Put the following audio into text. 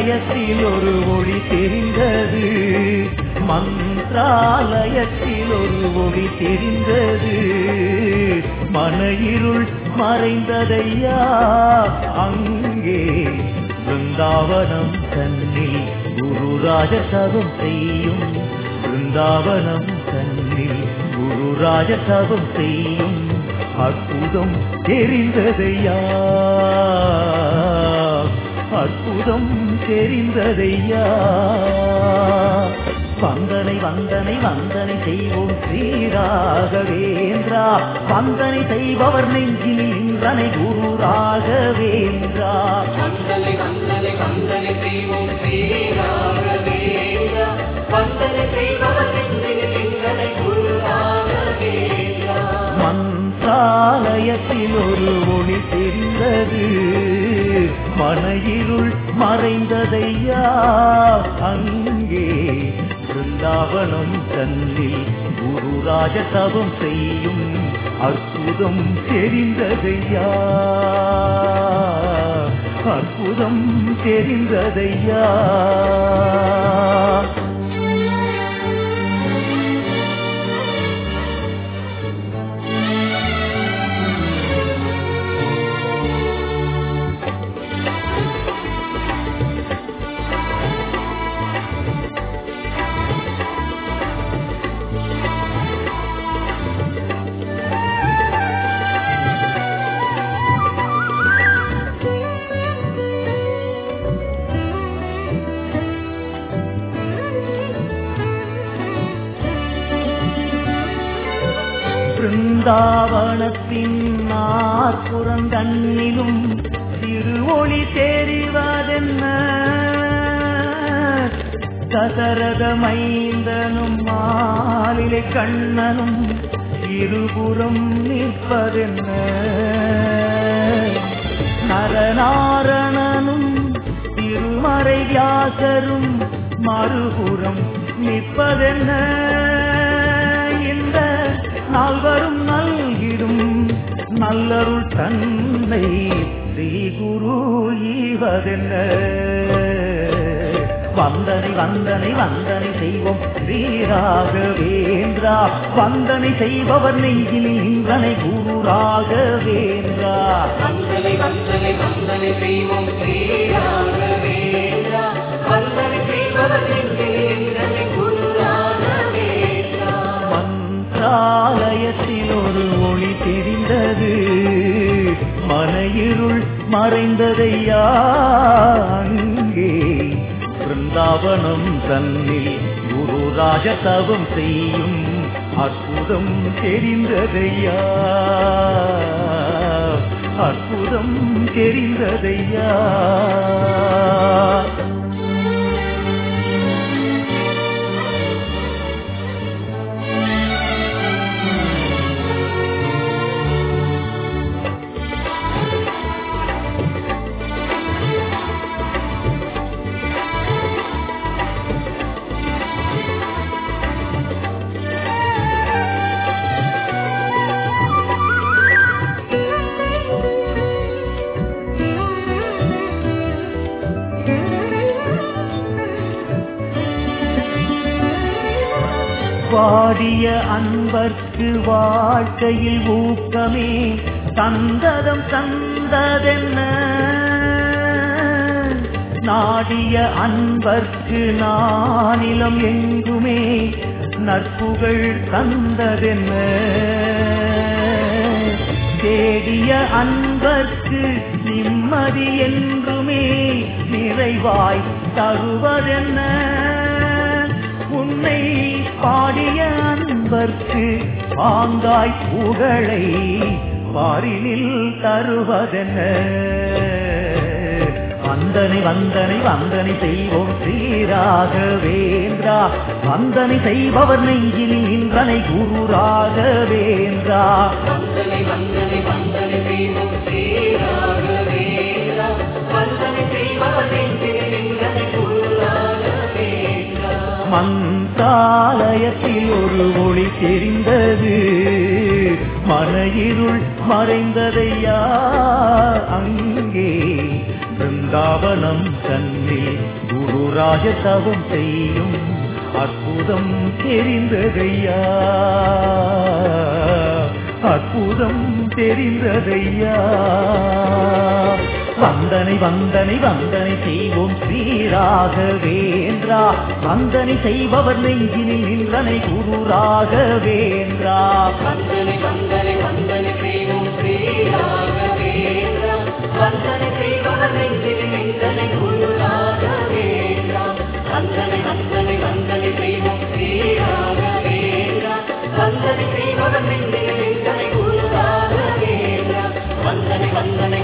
மந்திராலயத்தில் ஒரு ஒளி தெரிந்தது மந்திராலயத்தில் ஒரு ஒளி தெரிந்தது மன இருள் மறைந்ததையா அங்கே பிருந்தாவனம் தன்னில் குருராஜ சபம் செய்யும் பிருந்தாவனம் தன்னில் குருராஜ சபம் செய்யும் அற்புதம் தெரிந்ததையா அற்புதம் தெரிந்ததையா வந்தனை வந்தனை வந்தனை செய்வோம் ஸ்ரீராகவேந்திரா வந்தனை செய்பவர் நெஞ்சில் இன்றனை குரு ராகவேந்திரா வந்தனை வந்தனை வந்தனை செய்வோம் ஸ்ரீராகவேந்திரா வந்தனை செய்பவர் நெஞ்சில் எங்களை குரு ராகவேந்திரா மந்திராலயத்தில் ஒரு ஒளி தெரிந்தது மன இருள் மறைந்ததையா அங்கே பிருந்தாவனம் தன்னில் குருராஜ தவம் செய்யும் அற்புதம் தெரிந்ததையா அற்புதம் தெரிந்ததையா பிருந்தாவனத்தின் நாற்புறந்தண்ணிலும் திருவொளி தெரிவதென்ன தசரத மைந்தனும் மாலிலை கண்ணனும் இருபுறம் நிற்பதென்ன நரநாரணனும் திருமறை வியாசரும் மறுபுறம் நிற்பதென்ன இந்த நால்வரும் நல்கிடும் நல்லருள் தன்னை ஸ்ரீ குரு ஈவதென்ன வந்தனை வந்தனை வந்தனை செய்வோம் ஸ்ரீராகவேந்திரா வந்தனை செய்பவர் நெஞ்சில் இன்றனை குரு ராகவேந்திரா வந்தனை வந்தனை வந்தனை செய்வோம் ஸ்ரீராகவேந்திரா வந்தனை செய்பவர் நெஞ்சில் எங்களை குரு ராகவேந்திரா மந்திராலயத்தில் ஒரு ஒளி தெரிந்தது மன இருள் மறைந்ததையா அங்கே பிருந்தாவனம் தன்னில் குரு ராஜதவம் செய்யும் அற்புதம் தெரிந்ததையா அற்புதம் தெரிந்ததையா வாடிய அன்பர்க்கு வாழ்க்கையில் ஊக்கமே தந்ததம் தந்ததென்ன நாடிய அன்பர்க்கு நானிலம் எங்குமே நற்புகழ் தந்ததென்ன தேடிய அன்பர்க்கு நிம்மதி என்றுமே நிறைவாய் தருவதென்ன உன்னை பாடிய அன்பர்க்கு பாங்காய் புகழை பாரினில் தருவதென்ன வந்தனை வந்தனை வந்தனை செய்வோம் ஸ்ரீராகவேந்திரா வந்தனை செய்பவர் நெஞ்சில் இன்றனை குரு ராகவேந்திரா வந்தனை வந்தனை வந்தனை செய்வோம் ஸ்ரீராகவேந்திரா வந்தனை செய்பவர் நெஞ்சில் எங்களை குரு ராகவேந்திரா மந்தாலயத்தில் ஒரு ஒளி தெரிந்தது மன இருள் மறைந்ததையா அங்கே பிருந்தாவனம் தன்னில் குருராஜ தவம் செய்யும் அற்புதம் தெரிந்ததையா அற்புதம் தெரிந்ததையா வந்தனை வந்தனை வந்தனை செய்வோம் ஸ்ரீராகவேந்திரா வந்தனை செய்பவர் நெஞ்சினில் நின்றனை குரு ராகவேந்திரா வந்தனை வந்தனை வந்தனை செய்வோம் ஸ்ரீராகவேந்திரா வந்தனை செய்பவர் நெஞ்சில் நின்றனை குரு ராகவேந்திரா வந்தனை வந்தனை வந்தனை செய்வோம் ஸ்ரீராகவேந்திரா வந்தனை செய்பவர் நெஞ்சில் நின்றனை குரு ராகவேந்திரா வந்தனை வந்தனை